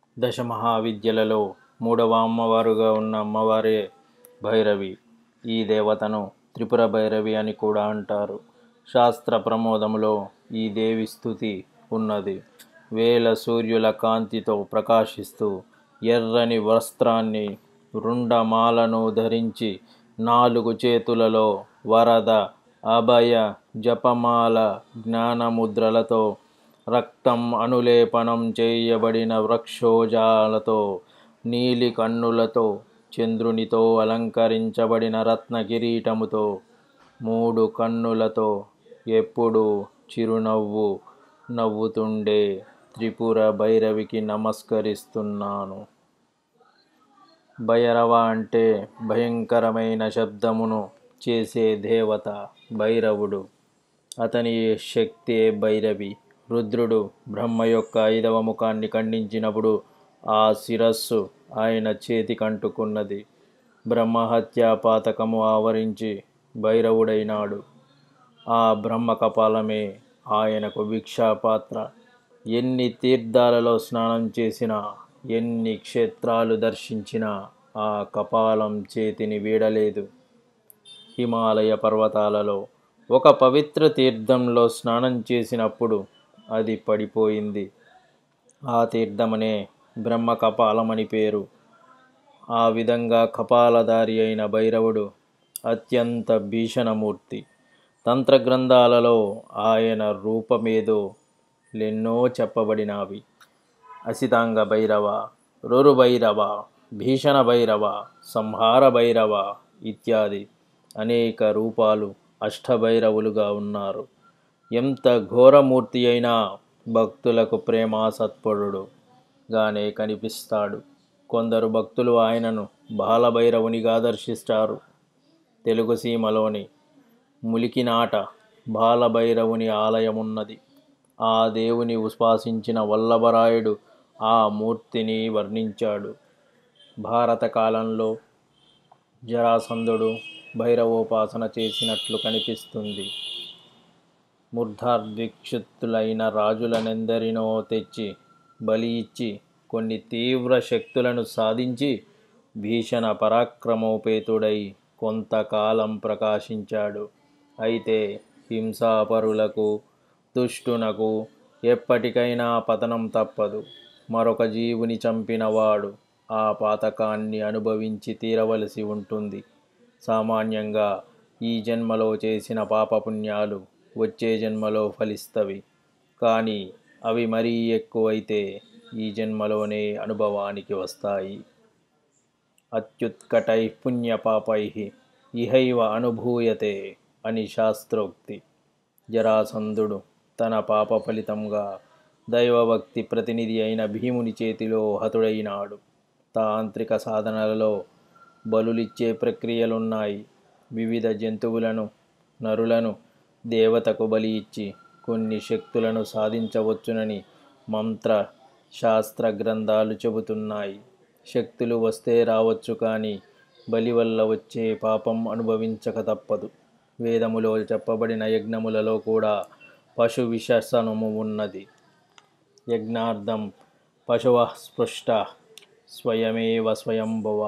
దశ మహావిద్యలలో మూడవ అమ్మవారుగా ఉన్న అమ్మవారే భైరవి ఈ దేవతను త్రిపుర భైరవి అని కూడా అంటారు శాస్త్ర ప్రమోదములో ఈ దేవి స్థుతి ఉన్నది వేల సూర్యుల కాంతితో ప్రకాశిస్తూ ఎర్రని వస్త్రాన్ని రుండమాలను ధరించి నాలుగు చేతులలో వరద అభయ జపమాల జ్ఞానముద్రలతో రక్తం అనులేపనం చేయబడిన వృక్షోజాలతో నీలి కన్నులతో చంద్రునితో అలంకరించబడిన రత్న కిరీటముతో మూడు కన్నులతో ఎప్పుడు చిరునవ్వు నవ్వుతుండే త్రిపుర భైరవికి నమస్కరిస్తున్నాను భైరవ అంటే భయంకరమైన శబ్దమును చేసే దేవత భైరవుడు అతని శక్తే భైరవి రుద్రుడు బ్రహ్మ యొక్క ఐదవ ముఖాన్ని ఖండించినప్పుడు ఆ శిరస్సు ఆయన చేతికంటుకున్నది బ్రహ్మహత్యా పాతకము ఆవరించి భైరవుడైనాడు ఆ బ్రహ్మ కపాలమే ఆయనకు భిక్షాపాత్ర ఎన్ని తీర్థాలలో స్నానం చేసినా ఎన్ని క్షేత్రాలు దర్శించినా ఆ కపాలం చేతిని వీడలేదు హిమాలయ పర్వతాలలో ఒక పవిత్ర తీర్థంలో స్నానం చేసినప్పుడు అది పడిపోయింది ఆ తీర్థమనే బ్రహ్మ కపాలమని పేరు ఆ విధంగా కపాలధారి అయిన భైరవుడు అత్యంత భీషణమూర్తి తంత్రగ్రంథాలలో ఆయన రూపమేదో లెన్నో చెప్పబడినవి అసితాంగ భైరవ రురు భైరవ భీషణ భైరవ సంహార భైరవ ఇత్యాది అనేక రూపాలు అష్టభైరవులుగా ఉన్నారు ఎంత ఘోరమూర్తి అయినా భక్తులకు ప్రేమాసత్పరుడు గానే కనిపిస్తాడు కొందరు భక్తులు ఆయనను బాలభైరవునిగా దర్శిస్తారు తెలుగు సీమలోని ములికినాట బాలభైరవుని ఆలయమున్నది ఆ దేవుని ఉపాసించిన వల్లభరాయుడు ఆ మూర్తిని వర్ణించాడు భారత కాలంలో జరాసంధుడు భైరవోపాసన చేసినట్లు కనిపిస్తుంది మూర్ధార్దిక్షిత్తులైన రాజులనెందరినో తెచ్చి బలి ఇచ్చి కొన్ని తీవ్ర శక్తులను సాధించి భీషణ పరాక్రమోపేతుడై కొంతకాలం ప్రకాశించాడు అయితే హింసాపరులకు దుష్టునకు ఎప్పటికైనా పతనం తప్పదు మరొక జీవుని చంపినవాడు ఆ పాతకాన్ని అనుభవించి తీరవలసి ఉంటుంది సామాన్యంగా ఈ జన్మలో చేసిన పాపపుణ్యాలు వచ్చే జన్మలో ఫలిస్తవి కానీ అవి మరీ ఎక్కువైతే ఈ జన్మలోనే అనుభవానికి వస్తాయి అత్యుత్కటై పుణ్యపాపై ఇహైవ అనుభూయతే అని శాస్త్రోక్తి జరాసంధుడు తన పాప ఫలితంగా దైవభక్తి ప్రతినిధి అయిన భీముని చేతిలో హతుడైనాడు తాంత్రిక సాధనలలో బలులిచ్చే ప్రక్రియలున్నాయి వివిధ జంతువులను నరులను దేవతకు బలి ఇచ్చి కొన్ని శక్తులను సాధించవచ్చునని మంత్ర శాస్త్ర గ్రంథాలు చెబుతున్నాయి శక్తులు వస్తే రావచ్చు కానీ బలి వల్ల వచ్చే పాపం అనుభవించక తప్పదు వేదములో చెప్పబడిన యజ్ఞములలో కూడా పశు విశసనము ఉన్నది యజ్ఞార్థం పశువ స్పృష్ట స్వయమేవ స్వయంభవ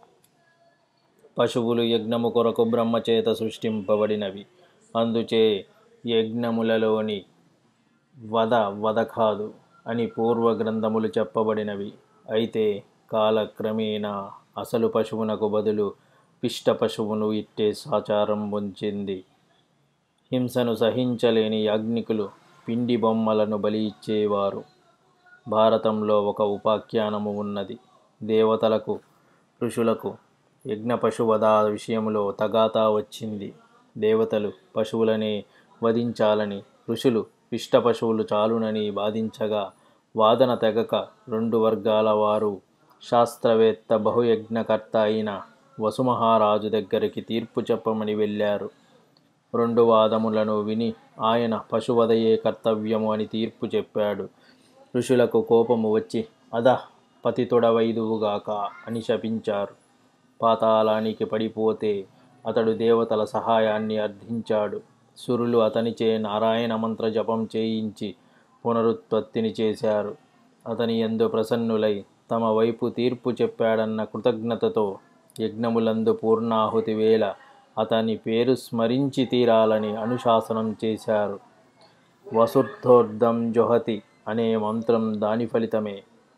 పశువులు యజ్ఞము కొరకు బ్రహ్మచేత సృష్టింపబడినవి అందుచే యజ్ఞములలోని వద వద కాదు అని పూర్వ గ్రంథములు చెప్పబడినవి అయితే కాలక్రమేణా అసలు పశువునకు బదులు పిష్ట పశువును ఇట్టే సాచారం ఉంచింది హింసను సహించలేని యాజ్ఞికులు పిండి బొమ్మలను బలి ఇచ్చేవారు భారతంలో ఒక ఉపాఖ్యానము ఉన్నది దేవతలకు ఋషులకు యజ్ఞ పశువధ విషయంలో తగాతా వచ్చింది దేవతలు పశువులనే వధించాలని ఋషులు పిష్ట పశువులు చాలునని వాదించగా వాదన తెగక రెండు వర్గాల వారు శాస్త్రవేత్త బహుయజ్ఞకర్త అయిన వసుమహారాజు దగ్గరికి తీర్పు చెప్పమని వెళ్ళారు రెండు వాదములను విని ఆయన పశువదయే కర్తవ్యము అని తీర్పు చెప్పాడు ఋషులకు కోపము వచ్చి అద పతితొడవైదువుగాక అని శపించారు పాతాళానికి పడిపోతే అతడు దేవతల సహాయాన్ని అర్థించాడు సురులు అతనిచే నారాయణ మంత్ర జపం చేయించి పునరుత్పత్తిని చేశారు అతని ఎందు ప్రసన్నులై తమ వైపు తీర్పు చెప్పాడన్న కృతజ్ఞతతో యజ్ఞములందు పూర్ణాహుతి వేళ అతని పేరు స్మరించి తీరాలని అనుశాసనం చేశారు వసుర్థోర్ధం జొహతి అనే మంత్రం దాని ఫలితమే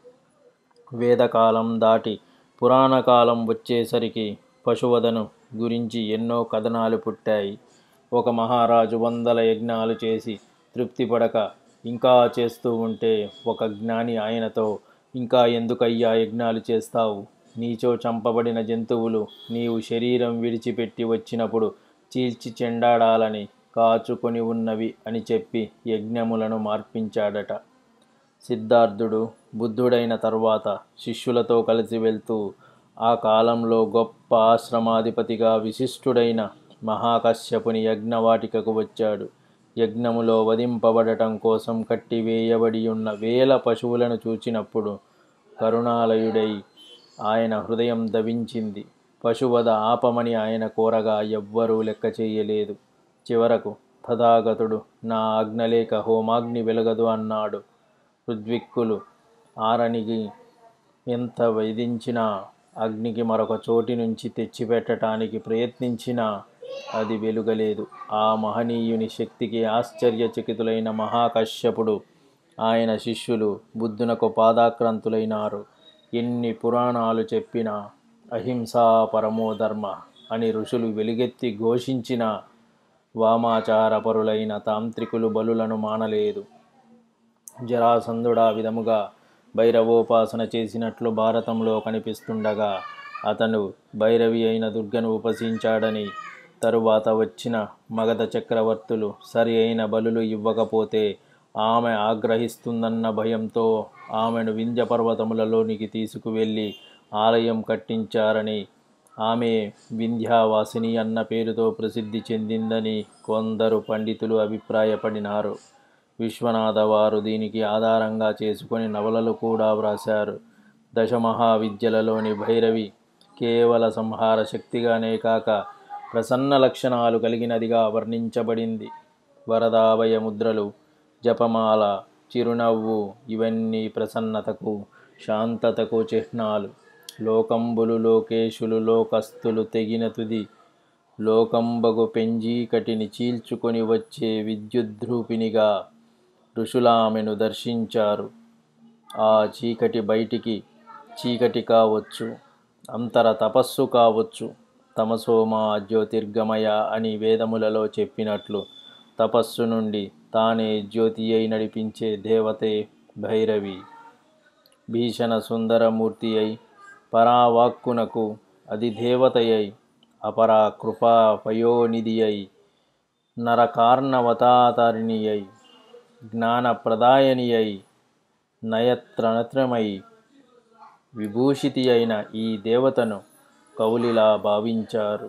వేదకాలం దాటి పురాణ కాలం వచ్చేసరికి పశువదను గురించి ఎన్నో కథనాలు పుట్టాయి ఒక మహారాజు వందల యజ్ఞాలు చేసి తృప్తిపడక ఇంకా చేస్తూ ఉంటే ఒక జ్ఞాని ఆయనతో ఇంకా ఎందుకయ్యా యజ్ఞాలు చేస్తావు నీచో చంపబడిన జంతువులు నీవు శరీరం విడిచిపెట్టి వచ్చినప్పుడు చీల్చి చెండాడాలని కాచుకొని ఉన్నవి అని చెప్పి యజ్ఞములను మార్పించాడట సిద్ధార్థుడు బుద్ధుడైన తర్వాత శిష్యులతో కలిసి వెళ్తూ ఆ కాలంలో గొప్ప ఆశ్రమాధిపతిగా విశిష్టుడైన మహాకశ్యపుని యజ్ఞవాటికకు వచ్చాడు యజ్ఞములో వధింపబడటం కోసం కట్టివేయబడి ఉన్న వేల పశువులను చూచినప్పుడు కరుణాలయుడై ఆయన హృదయం దవించింది పశువద ఆపమని ఆయన కోరగా ఎవ్వరూ లెక్క చేయలేదు చివరకు తథాగతుడు నా ఆజ్ఞలేక హోమాగ్ని వెలగదు అన్నాడు ఋద్విక్కులు ఆరనికి ఎంత వేధించినా అగ్నికి మరొక చోటి నుంచి తెచ్చిపెట్టడానికి ప్రయత్నించినా అది వెలుగలేదు ఆ మహనీయుని శక్తికి ఆశ్చర్యచకితులైన మహాకశ్యపుడు ఆయన శిష్యులు బుద్ధునకు పాదాక్రాంతులైనారు ఎన్ని పురాణాలు చెప్పినా అహింసా పరమో ధర్మ అని ఋషులు వెలుగెత్తి ఘోషించిన వామాచారపరులైన తాంత్రికులు బలులను మానలేదు జరాసంధుడా విధముగా భైరవోపాసన చేసినట్లు భారతంలో కనిపిస్తుండగా అతను భైరవి అయిన దుర్గను ఉపసించాడని తరువాత వచ్చిన మగధ చక్రవర్తులు సరి అయిన బలులు ఇవ్వకపోతే ఆమె ఆగ్రహిస్తుందన్న భయంతో ఆమెను వింధ్య పర్వతములలోనికి తీసుకువెళ్ళి ఆలయం కట్టించారని ఆమె వింధ్యావాసిని అన్న పేరుతో ప్రసిద్ధి చెందిందని కొందరు పండితులు అభిప్రాయపడినారు విశ్వనాథ వారు దీనికి ఆధారంగా చేసుకొని నవలలు కూడా వ్రాశారు దశమహావిద్యలలోని భైరవి కేవల సంహార శక్తిగానే కాక ప్రసన్న లక్షణాలు కలిగినదిగా వర్ణించబడింది వరదాభయ ముద్రలు జపమాల చిరునవ్వు ఇవన్నీ ప్రసన్నతకు శాంతతకు చిహ్నాలు లోకంబులు లోకేశులు లోకస్తులు తెగిన తుది లోకంబగు పెంజీకటిని చీల్చుకొని వచ్చే విద్యుద్రూపినిగా ఋషులామెను దర్శించారు ఆ చీకటి బయటికి చీకటి కావచ్చు అంతర తపస్సు కావచ్చు తమసోమా జ్యోతిర్గమయ అని వేదములలో చెప్పినట్లు తపస్సు నుండి తానే జ్యోతి అయి నడిపించే దేవతే భైరవి భీషణ సుందరమూర్తి అయి పరావాక్కునకు అది దేవతయై అపరా కృపా పయోనిధి అయి నరకార్ణవతాతరిణి అయి జ్ఞానప్రదాయని అయి నయత్రనత్రమై విభూషితి అయిన ఈ దేవతను కౌలిలా భావించారు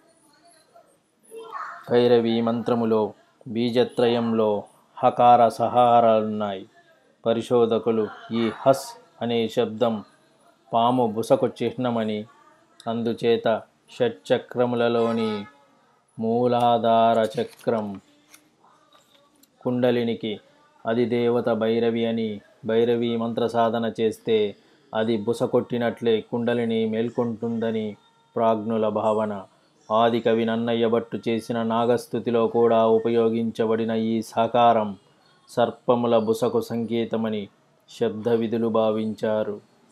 భైరవి మంత్రములో బీజత్రయంలో హకార సహారాలున్నాయి పరిశోధకులు ఈ హస్ అనే శబ్దం పాము బుసకు చిహ్నమని అందుచేత షట్చక్రములలోని మూలాధార చక్రం కుండలినికి అది దేవత భైరవి అని భైరవి మంత్ర సాధన చేస్తే అది బుసకొట్టినట్లే కుండలిని మేల్కొంటుందని ప్రాజ్ఞుల భావన ఆది కవి నన్నయ్య భట్టు చేసిన నాగస్థుతిలో కూడా ఉపయోగించబడిన ఈ సాకారం సర్పముల బుసకు సంకేతమని శబ్ద విధులు భావించారు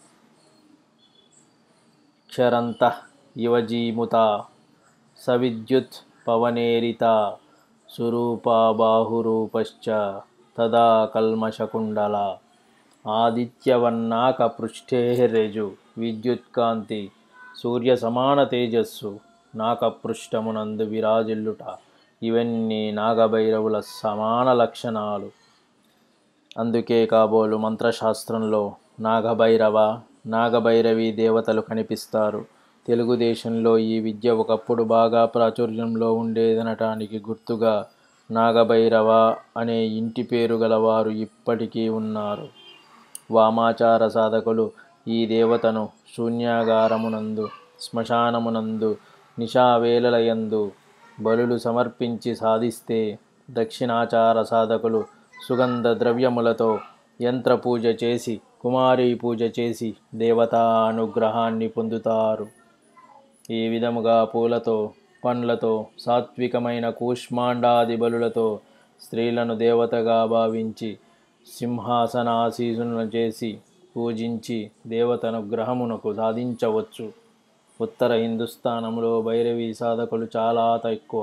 క్షరంత యువజీముత సవిద్యుత్ పవనేరిత సురూపా బాహురూపశ్చ తదా కల్మషకుండల ఆదిత్యవన్నాక పృష్ఠేరేజు విద్యుత్కాంతి సూర్య సమాన తేజస్సు నాకపృష్టమునందు విరాజిల్లుట ఇవన్నీ నాగభైరవుల సమాన లక్షణాలు అందుకే కాబోలు మంత్రశాస్త్రంలో నాగభైరవ నాగభైరవి దేవతలు కనిపిస్తారు తెలుగుదేశంలో ఈ విద్య ఒకప్పుడు బాగా ప్రాచుర్యంలో ఉండేదనటానికి గుర్తుగా నాగభైరవ అనే ఇంటి పేరు గలవారు ఇప్పటికీ ఉన్నారు వామాచార సాధకులు ఈ దేవతను శూన్యాగారమునందు శ్మశానమునందు నిషావేలలయందు బలులు సమర్పించి సాధిస్తే దక్షిణాచార సాధకులు సుగంధ ద్రవ్యములతో యంత్రపూజ చేసి కుమారి పూజ చేసి దేవతా అనుగ్రహాన్ని పొందుతారు ఈ విధముగా పూలతో పండ్లతో సాత్వికమైన కూష్మాండాది బలులతో స్త్రీలను దేవతగా భావించి సింహాసనాసీనులను చేసి పూజించి దేవతను గ్రహమునకు సాధించవచ్చు ఉత్తర హిందుస్థానంలో భైరవి సాధకులు చాలా ఎక్కువ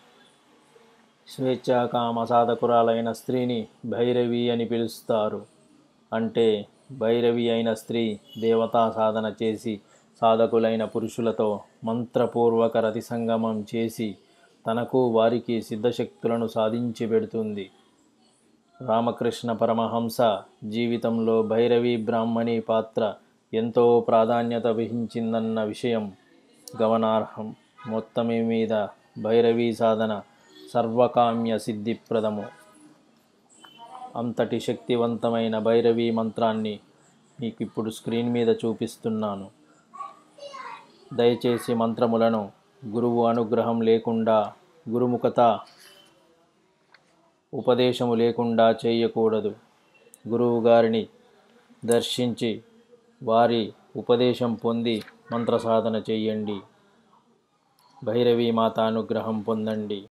స్వేచ్ఛాకామ సాధకురాలైన స్త్రీని భైరవి అని పిలుస్తారు అంటే భైరవి అయిన స్త్రీ దేవతా సాధన చేసి సాధకులైన పురుషులతో మంత్రపూర్వక రతి సంగమం చేసి తనకు వారికి సిద్ధశక్తులను సాధించి పెడుతుంది రామకృష్ణ పరమహంస జీవితంలో భైరవి బ్రాహ్మణి పాత్ర ఎంతో ప్రాధాన్యత వహించిందన్న విషయం గమనార్హం మొత్తమే మీద భైరవి సాధన సర్వకామ్య సిద్ధిప్రదము అంతటి శక్తివంతమైన భైరవి మంత్రాన్ని మీకు ఇప్పుడు స్క్రీన్ మీద చూపిస్తున్నాను దయచేసి మంత్రములను గురువు అనుగ్రహం లేకుండా గురుముఖత ఉపదేశము లేకుండా చేయకూడదు గురువు గారిని దర్శించి వారి ఉపదేశం పొంది మంత్ర సాధన చేయండి భైరవీ మాత అనుగ్రహం పొందండి